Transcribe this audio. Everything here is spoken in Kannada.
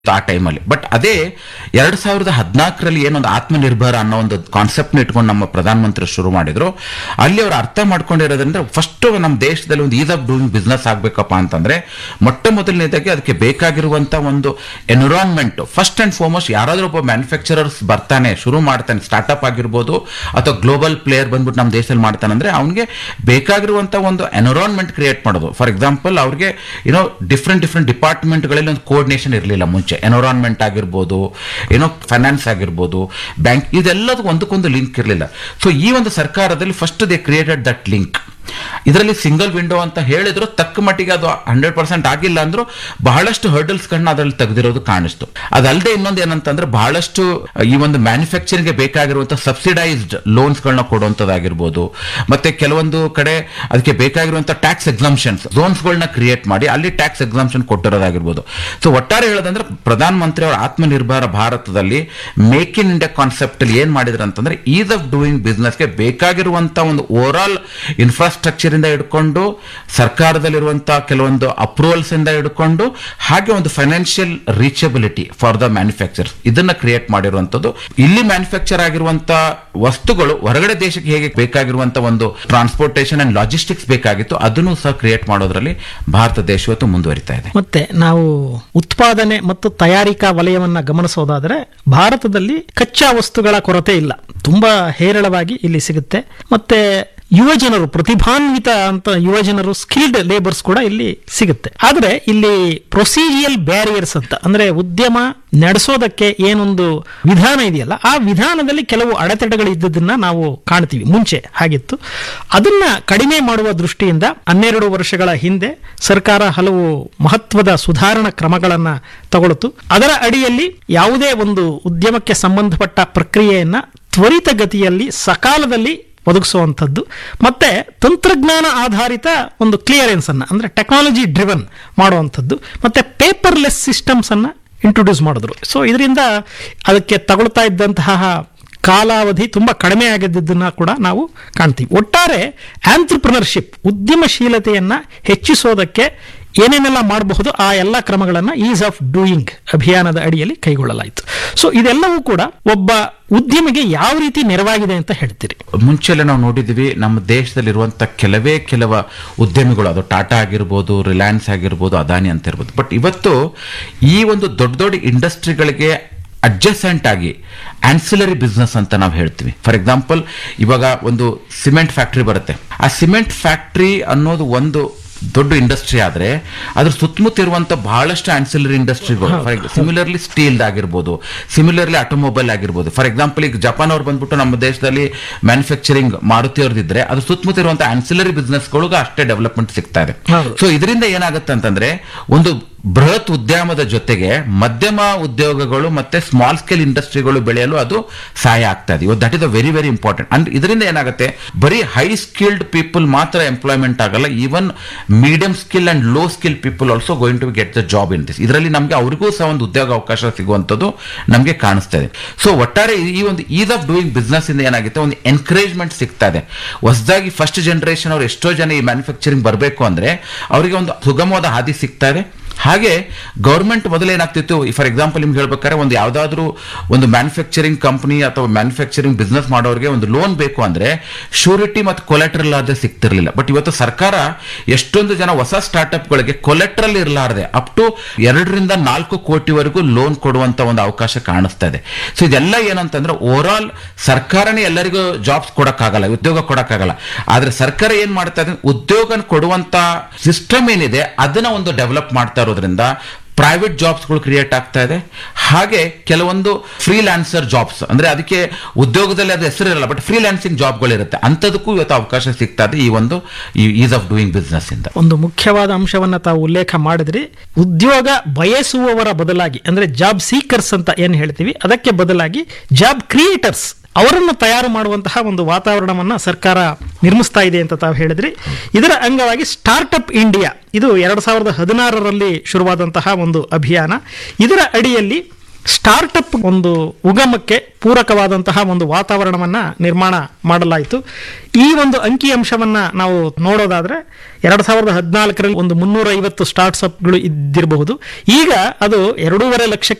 ಆ ಟೈಮಲ್ಲಿ ಬಟ್ ಅದೇ ಎರಡ್ ಸಾವಿರದ ಹದಿನಾಲ್ಕರಲ್ಲಿ ಏನೊಂದು ಆತ್ಮನಿರ್ಭರ ಅನ್ನೋ ಒಂದು ಕಾನ್ಸೆಪ್ಟ್ ಇಟ್ಕೊಂಡು ನಮ್ಮ ಪ್ರಧಾನಮಂತ್ರಿ ಶುರು ಮಾಡಿದ್ರು ಅಲ್ಲಿ ಅವ್ರು ಅರ್ಥ ಮಾಡ್ಕೊಂಡಿರೋದ್ರಿಂದ ಫಸ್ಟ್ ನಮ್ಮ ದೇಶದಲ್ಲಿ ಒಂದು ಈಸ್ ಆಫ್ ಡೂಯಿಂಗ್ ಬಿಸ್ನೆಸ್ ಆಗ್ಬೇಕಪ್ಪ ಅಂತಂದ್ರೆ ಮೊಟ್ಟ ಮೊದಲನೇದಾಗಿ ಅದಕ್ಕೆ ಬೇಕಾಗಿರುವಂತ ಒಂದು ಎನ್ವಿರಾನ್ಮೆಂಟ್ ಫಸ್ಟ್ ಅಂಡ್ ಫಾರ್ಮೋಸ್ಟ್ ಯಾರಾದ್ರೂ ಒಬ್ಬ ಮ್ಯಾನುಫ್ಯಾಕ್ಚರರ್ಸ್ ಬರ್ತಾನೆ ಶುರು ಮಾಡ್ತಾನೆ ಸ್ಟಾರ್ಟ್ಅಪ್ ಆಗಿರ್ಬೋದು ಅಥವಾ ಗ್ಲೋಬಲ್ ಪ್ಲೇಯರ್ ಬಂದ್ಬಿಟ್ಟು ನಮ್ಮ ದೇಶದಲ್ಲಿ ಮಾಡ್ತಾನೆ ಅಂದ್ರೆ ಅವನಿಗೆ ಬೇಕಾಗಿರುವಂತ ಒಂದು ಎನ್ವಿರಾನ್ಮೆಂಟ್ ಕ್ರಿಯೇಟ್ ಮಾಡೋದು ಫಾರ್ ಎಕ್ಸಾಂಪಲ್ ಅವ್ರಿಗೆ ಏನೋ ಡಿಫ್ರೆಂಟ್ ಡಿಫ್ರೆಂಟ್ ಡಿಪಾರ್ಟ್ಮೆಂಟ್ಗಳಲ್ಲಿ ಒಂದು ಕೋರ್ಡಿನೇಷನ್ ಇರಲಿಲ್ಲ ಮುಂಚೆ ಎನ್ವಿರಾನ್ಮೆಂಟ್ ಆಗಿರ್ಬೋದು ಏನೋ ಫೈನಾನ್ಸ್ ಆಗಿರ್ಬೋದು ಬ್ಯಾಂಕ್ ಇದೆಲ್ಲದಕ್ಕೂ ಒಂದಕ್ಕೊಂದು ಲಿಂಕ್ ಇರಲಿಲ್ಲ ಸೊ ಈ ಒಂದು ಸರ್ಕಾರದಲ್ಲಿ first they created that link ಇದರಲ್ಲಿ ಸಿಂಗಲ್ ವಿಂಡೋ ಅಂತ ಹೇಳಿದ್ರು ತಕ್ಕ ಮಟ್ಟಿಗೆ ಅದು ಹಂಡ್ರೆಡ್ ಪರ್ಸೆಂಟ್ ಆಗಿಲ್ಲ ಅಂದ್ರೂ ಬಹಳಷ್ಟು ಹರ್ಡಲ್ಸ್ ಗಳನ್ನ ಅದರಲ್ಲಿ ತೆಗೆದಿರೋದು ಕಾಣಿಸ್ತು ಅದಲ್ಲದೆ ಇನ್ನೊಂದು ಏನಂತಂದ್ರೆ ಬಹಳಷ್ಟು ಈ ಒಂದು ಮ್ಯಾನುಫ್ಯಾಕ್ಚರಿಂಗ್ಗೆ ಬೇಕಾಗಿರುವಂತಹ ಸಬ್ಸಿಡೈಸ್ಡ್ ಲೋನ್ಸ್ ಗಳನ್ನ ಕೊಡುವಂತದ್ದಾಗಿರ್ಬೋದು ಮತ್ತೆ ಕೆಲವೊಂದು ಕಡೆ ಅದಕ್ಕೆ ಬೇಕಾಗಿರುವಂತಹ ಟ್ಯಾಕ್ಸ್ ಎಕ್ಸಾಮ್ಷನ್ಸ್ ಝೋನ್ಸ್ ಗಳನ್ನ ಕ್ರಿಯೇಟ್ ಮಾಡಿ ಅಲ್ಲಿ ಟ್ಯಾಕ್ಸ್ ಎಕ್ಸಾಮ್ಷನ್ ಕೊಟ್ಟಿರೋದಾಗಿರ್ಬೋದು ಸೊ ಒಟ್ಟಾರೆ ಹೇಳೋದಂದ್ರೆ ಪ್ರಧಾನ ಮಂತ್ರಿ ಅವರ ಆತ್ಮನಿರ್ಭರ ಭಾರತದಲ್ಲಿ ಮೇಕ್ ಇನ್ ಇಂಡಿಯಾ ಕಾನ್ಸೆಪ್ಟ್ ಅಲ್ಲಿ ಏನ್ ಮಾಡಿದ್ರು ಅಂತಂದ್ರೆ ಈಸ್ ಆಫ್ ಡೂಯಿಂಗ್ ಬಿಸ್ನೆಸ್ಗೆ ಬೇಕಾಗಿರುವಂತ ಒಂದು ಓವರ್ ಆಲ್ ಇನ್ಫ್ರಾಸ್ಟ್ರಕ್ಚರ್ ಇಂದ ಹಿಡ್ಕೊಂಡು ಸರ್ಕಾರದಲ್ಲಿರುವಂತಹ ಕೆಲವೊಂದು ಅಪ್ರೂವಲ್ಸ್ ಇಂದ ಹಿಡ್ಕೊಂಡು ಹಾಗೆ ಒಂದು financial reachability for the manufacturers ಇದನ್ನ ಕ್ರಿಯೇಟ್ ಮಾಡಿರುವಂತದ್ದು ಇಲ್ಲಿ ಮ್ಯಾನುಫ್ಯಾಕ್ಚರ್ ಆಗಿರುವಂತ ವಸ್ತುಗಳು ಹೊರಗಡೆ ದೇಶಕ್ಕೆ ಹೇಗೆ ಬೇಕಾಗಿರುವಂತ ಒಂದು ಟ್ರಾನ್ಸ್ಪೋರ್ಟೇಷನ್ ಅಂಡ್ ಲಾಜಿಸ್ಟಿಕ್ಸ್ ಬೇಕಾಗಿತ್ತು ಅದನ್ನು ಸಹ ಕ್ರಿಯೇಟ್ ಮಾಡೋದ್ರಲ್ಲಿ ಭಾರತ ದೇಶ ಇವತ್ತು ಮುಂದುವರಿತಾ ಇದೆ ಮತ್ತೆ ನಾವು ಉತ್ಪಾದನೆ ಮತ್ತು ತಯಾರಿಕಾ ವಲಯವನ್ನ ಗಮನಿಸೋದಾದ್ರೆ ಭಾರತದಲ್ಲಿ ಕಚ್ಚಾ ವಸ್ತುಗಳ ಕೊರತೆ ಇಲ್ಲ ತುಂಬಾ ಹೇರಳವಾಗಿ ಇಲ್ಲಿ ಸಿಗುತ್ತೆ ಮತ್ತೆ ಯುವಜನರು ಪ್ರತಿಭಾನ್ವಿತ ಅಂತ ಯುವಜನರು ಸ್ಕಿಲ್ಡ್ ಲೇಬರ್ಸ್ ಕೂಡ ಇಲ್ಲಿ ಸಿಗುತ್ತೆ ಆದ್ರೆ ಇಲ್ಲಿ ಪ್ರೊಸೀಜಿಯಲ್ ಬ್ಯಾರಿಯರ್ಸ್ ಅಂತ ಅಂದ್ರೆ ಉದ್ಯಮ ನಡೆಸೋದಕ್ಕೆ ಏನೊಂದು ವಿಧಾನ ಇದೆಯಲ್ಲ ಆ ವಿಧಾನದಲ್ಲಿ ಕೆಲವು ಅಡೆತಡೆಗಳು ಇದ್ದದನ್ನ ನಾವು ಕಾಣ್ತೀವಿ ಮುಂಚೆ ಹಾಗಿತ್ತು ಅದನ್ನ ಕಡಿಮೆ ಮಾಡುವ ದೃಷ್ಟಿಯಿಂದ ಹನ್ನೆರಡು ವರ್ಷಗಳ ಹಿಂದೆ ಸರ್ಕಾರ ಹಲವು ಮಹತ್ವದ ಸುಧಾರಣಾ ಕ್ರಮಗಳನ್ನ ತಗೊಳ್ತು ಅದರ ಅಡಿಯಲ್ಲಿ ಯಾವುದೇ ಒಂದು ಉದ್ಯಮಕ್ಕೆ ಸಂಬಂಧಪಟ್ಟ ಪ್ರಕ್ರಿಯೆಯನ್ನ ತ್ವರಿತಗತಿಯಲ್ಲಿ ಸಕಾಲದಲ್ಲಿ ಒದಗಿಸುವಂಥದ್ದು ಮತ್ತೆ ತಂತ್ರಜ್ಞಾನ ಆಧಾರಿತ ಒಂದು ಕ್ಲಿಯರೆನ್ಸ್ ಅನ್ನ ಅಂದ್ರೆ ಟೆಕ್ನಾಲಜಿ ಡ್ರಿವನ್ ಮಾಡುವಂಥದ್ದು ಮತ್ತೆ ಪೇಪರ್ಲೆಸ್ ಸಿಸ್ಟಮ್ಸ್ ಅನ್ನ ಇಂಟ್ರೊಡ್ಯೂಸ್ ಮಾಡಿದ್ರು ಸೊ ಇದರಿಂದ ಅದಕ್ಕೆ ತಗೊಳ್ತಾ ಇದ್ದಂತಹ ಕಾಲಾವಧಿ ತುಂಬಾ ಕಡಿಮೆ ಆಗಿದ್ದನ್ನ ಕೂಡ ನಾವು ಕಾಣ್ತೀವಿ ಒಟ್ಟಾರೆ ಆಂಟ್ರಪ್ರಿನರ್ಶಿಪ್ ಉದ್ಯಮಶೀಲತೆಯನ್ನ ಹೆಚ್ಚಿಸೋದಕ್ಕೆ ಏನೇನೆಲ್ಲ ಮಾಡಬಹುದು ಆ ಎಲ್ಲ ಕ್ರಮಗಳನ್ನು ಈಸ್ ಆಫ್ ಡೂಯಿಂಗ್ ಅಭಿಯಾನದ ಅಡಿಯಲ್ಲಿ ಕೈಗೊಳ್ಳಲಾಯಿತು ಸೊ ಇದೆಲ್ಲವೂ ಕೂಡ ಒಬ್ಬ ಉದ್ಯಮಿಗೆ ಯಾವ ರೀತಿ ನೆರವಾಗಿದೆ ಅಂತ ಹೇಳ್ತೀರಿ ಮುಂಚೆಲ್ಲ ನಾವು ನೋಡಿದ್ವಿ ನಮ್ಮ ದೇಶದಲ್ಲಿರುವಂತ ಕೆಲವೇ ಕೆಲವ ಉದ್ಯಮಿಗಳು ಅದು ಟಾಟಾ ಆಗಿರ್ಬೋದು ರಿಲಯನ್ಸ್ ಆಗಿರ್ಬೋದು ಅದಾನಿ ಅಂತ ಇರ್ಬೋದು ಬಟ್ ಇವತ್ತು ಈ ಒಂದು ದೊಡ್ಡ ದೊಡ್ಡ ಇಂಡಸ್ಟ್ರಿಗಳಿಗೆ ಅಡ್ಜಸೆಂಟ್ ಆಗಿ ಆನ್ಸಿಲರಿ ಬಿಸ್ನೆಸ್ ಅಂತ ನಾವು ಹೇಳ್ತೀವಿ ಫಾರ್ ಎಕ್ಸಾಂಪಲ್ ಇವಾಗ ಒಂದು ಸಿಮೆಂಟ್ ಫ್ಯಾಕ್ಟ್ರಿ ಬರುತ್ತೆ ಆ ಸಿಮೆಂಟ್ ಫ್ಯಾಕ್ಟ್ರಿ ಅನ್ನೋದು ಒಂದು ದೊಡ್ಡ ಇಂಡಸ್ಟ್ರಿ ಆದ್ರೆ ಅದ್ರ ಸುತ್ತಮುತ್ತ ಇರುವಂತ ಬಹಳಷ್ಟು ಆನ್ಸಿಲರಿ ಇಂಡಸ್ಟ್ರಿಗಳು ಫಾರ್ ಸಿಮಿಲರ್ಲಿ ಸ್ಟೀಲ್ ಆಗಿರ್ಬೋದು ಸಿಮಿಲರ್ಲಿ ಆಟೋಮೊಬೈಲ್ ಆಗಿರ್ಬೋದು ಫಾರ್ ಎಕ್ಸಾಂಪಲ್ ಈಗ ಜಪಾನ್ ಅವ್ರು ಬಂದ್ಬಿಟ್ಟು ನಮ್ಮ ದೇಶದಲ್ಲಿ ಮ್ಯಾನುಫ್ಯಾಕ್ಚರಿಂಗ್ ಮಾರುತಿ ಅವ್ರದಿದ್ರೆ ಅದು ಸುತ್ತಮುತ್ತ ಇರುವಂತ ಆನ್ಸಿಲರಿ ಬಿಸ್ನೆಸ್ಗಳಿಗೂ ಅಷ್ಟೇ ಡೆವಲಪ್ಮೆಂಟ್ ಸಿಗ್ತಾ ಇದೆ ಹೌದು. ಸೊ ಇದರಿಂದ ಏನಾಗುತ್ತೆ ಅಂತಂದ್ರೆ ಒಂದು ಬೃಹತ್ ಉದ್ಯಮದ ಜೊತೆಗೆ ಮಧ್ಯಮ ಉದ್ಯೋಗಗಳು ಮತ್ತೆ ಸ್ಮಾಲ್ ಸ್ಕೇಲ್ ಇಂಡಸ್ಟ್ರಿಗಳು ಬೆಳೆಯಲು ಅದು ಸಹಾಯ ಆಗ್ತಾ ಇದೆ that is a very very important and ಇದರಿಂದ ಏನಾಗುತ್ತೆ ಬರೀ ಹೈ ಸ್ಕಿಲ್ಡ್ ಪೀಪಲ್ ಮಾತ್ರ ಎಂಪ್ಲಾಯ್ಮೆಂಟ್ ಆಗಲ್ಲ even medium skill and low skill people also going to get the job in this ಇದರಲ್ಲಿ ನಮಗೆ ಅವರಿಗೂ ಸಹ ಒಂದು ಉದ್ಯೋಗ ಅವಕಾಶ ಸಿಗುವಂಥದ್ದು ನಮಗೆ ಕಾಣಿಸ್ತಾ ಇದೆ ಸೊ ಒಟ್ಟಾರೆ ಈ ಒಂದು ಈಸ್ ಆಫ್ ಡೂಯಿಂಗ್ ಬಿಸ್ನೆಸ್ ಇಂದ ಏನಾಗುತ್ತೆ ಒಂದು ಎನ್ಕರೇಜ್ಮೆಂಟ್ ಸಿಗ್ತಾ ಇದೆ ಹೊಸದಾಗಿ ಫಸ್ಟ್ ಜನರೇಷನ್ ಅವ್ರು ಎಷ್ಟೋ ಜನ ಈ ಮ್ಯಾನುಫ್ಯಾಕ್ಚರಿಂಗ್ ಬರಬೇಕು ಅಂದ್ರೆ ಅವರಿಗೆ ಒಂದು ಸುಗಮವಾದ ಹಾದಿ ಸಿಗ್ತಾ ಇದೆ ಹಾಗೆ ಗೌರ್ಮೆಂಟ್ ಮೊದಲು ಏನಾಗ್ತಿತ್ತು ಫಾರ್ ಎಕ್ಸಾಂಪಲ್ ನಿಮ್ಗೆ ಹೇಳ್ಬೇಕಾದ್ರೆ ಒಂದು ಯಾವ್ದಾದ್ರು ಒಂದು ಮ್ಯಾನುಫ್ಯಾಕ್ಚರಿಂಗ್ ಕಂಪನಿ ಅಥವಾ ಮ್ಯಾನುಫ್ಯಾಕ್ಚರಿಂಗ್ ಬಿಸ್ನೆಸ್ ಮಾಡೋರಿಗೆ ಒಂದು ಲೋನ್ ಬೇಕು ಅಂದ್ರೆ ಶ್ಯೂರಿಟಿ ಮತ್ತು ಕೊಲೆಟ್ರಲ್ ಆದ್ರೆ ಸಿಗ್ತಿರ್ಲಿಲ್ಲ ಬಟ್ ಇವತ್ತು ಸರ್ಕಾರ ಎಷ್ಟೊಂದು ಜನ ಹೊಸ ಸ್ಟಾರ್ಟ್ಅಪ್ಗಳಿಗೆ ಕೊಲೆಟ್ರಲ್ ಇರಲಾರದೆ ಅಪ್ ಟು ಎರಡರಿಂದ ನಾಲ್ಕು ಕೋಟಿವರೆಗೂ ಲೋನ್ ಕೊಡುವಂತ ಒಂದು ಅವಕಾಶ ಕಾಣಿಸ್ತಾ ಇದೆ ಸೊ ಇದೆಲ್ಲ ಏನಂತಂದ್ರೆ ಓವರ್ ಆಲ್ ಸರ್ಕಾರನೇ ಎಲ್ಲರಿಗೂ ಜಾಬ್ಸ್ ಕೊಡಕ್ಕಾಗಲ್ಲ ಉದ್ಯೋಗ ಕೊಡಕ್ಕಾಗಲ್ಲ ಆದ್ರೆ ಸರ್ಕಾರ ಏನ್ ಮಾಡ್ತಾ ಇದೆ ಉದ್ಯೋಗ ಕೊಡುವಂತ ಸಿಸ್ಟಮ್ ಏನಿದೆ ಅದನ್ನ ಒಂದು ಡೆವಲಪ್ ಮಾಡ್ತಾ ಇರೋದ್ರಿಂದ ಪ್ರೈವೇಟ್ ಜಾಬ್ಸ್ಗಳು ಕ್ರಿಯೇಟ್ ಆಗ್ತಾ ಇದೆ ಹಾಗೆ ಕೆಲವೊಂದು ಫ್ರೀಲ್ಯಾನ್ಸರ್ ಜಾಬ್ಸ್ ಅಂದ್ರೆ ಅದಕ್ಕೆ ಉದ್ಯೋಗದಲ್ಲಿ ಅದು ಹೆಸರಿರಲ್ಲ ಬಟ್ ಫ್ರೀಲ್ಯಾನ್ಸಿಂಗ್ ಜಾಬ್ಗಳಿರುತ್ತೆ ಅಂಥದಕ್ಕೂ ಇವತ್ತು ಅವಕಾಶ ಸಿಗ್ತಾ ಇದೆ ಈ ಒಂದು ಈಸ್ ಆಫ್ ಡೂಯಿಂಗ್ ಬಿಸ್ನೆಸ್ ಇಂದ ಒಂದು ಮುಖ್ಯವಾದ ಅಂಶವನ್ನ ತಾವು ಉಲ್ಲೇಖ ಮಾಡಿದ್ರಿ ಉದ್ಯೋಗ ಬಯಸುವವರ ಬದಲಾಗಿ ಅಂದ್ರೆ ಜಾಬ್ ಸೀಕರ್ಸ್ ಅಂತ ಏನ್ ಹೇಳ್ತೀವಿ ಅದಕ್ಕೆ ಬದಲಾಗಿ ಜಾಬ್ ಕ್ರಿಯೇಟರ್ಸ್ ಅವರನ್ನು ತಯಾರು ಮಾಡುವಂತಹ ಒಂದು ವಾತಾವರಣವನ್ನ ಸರ್ಕಾರ ನಿರ್ಮಿಸ್ತಾ ಇದೆ ಅಂತ ತಾವು ಹೇಳಿದ್ರಿ ಇದರ ಅಂಗವಾಗಿ ಸ್ಟಾರ್ಟ್ಅಪ್ ಇಂಡಿಯಾ ಇದು ಎರಡ್ ಸಾವಿರದ ಹದಿನಾರರಲ್ಲಿ ಶುರುವಾದಂತಹ ಒಂದು ಅಭಿಯಾನ ಇದರ ಅಡಿಯಲ್ಲಿ ಸ್ಟಾರ್ಟಪ್ ಒಂದು ಉಗಮಕ್ಕೆ ಪೂರಕವಾದಂತಹ ಒಂದು ವಾತಾವರಣವನ್ನ ನಿರ್ಮಾಣ ಮಾಡಲಾಯಿತು ಈ ಒಂದು ಅಂಕಿ ಅಂಶವನ್ನ ನಾವು ನೋಡೋದಾದ್ರೆ ಎರಡ್ ಸಾವಿರದ ಹದಿನಾಲ್ಕರಲ್ಲಿ ಒಂದು ಮುನ್ನೂರ ಐವತ್ತು ಸ್ಟಾರ್ಟ್ಅಪ್ಗಳು ಇದ್ದಿರಬಹುದು ಈಗ ಅದು ಎರಡೂವರೆ ಲಕ್ಷಕ್ಕೆ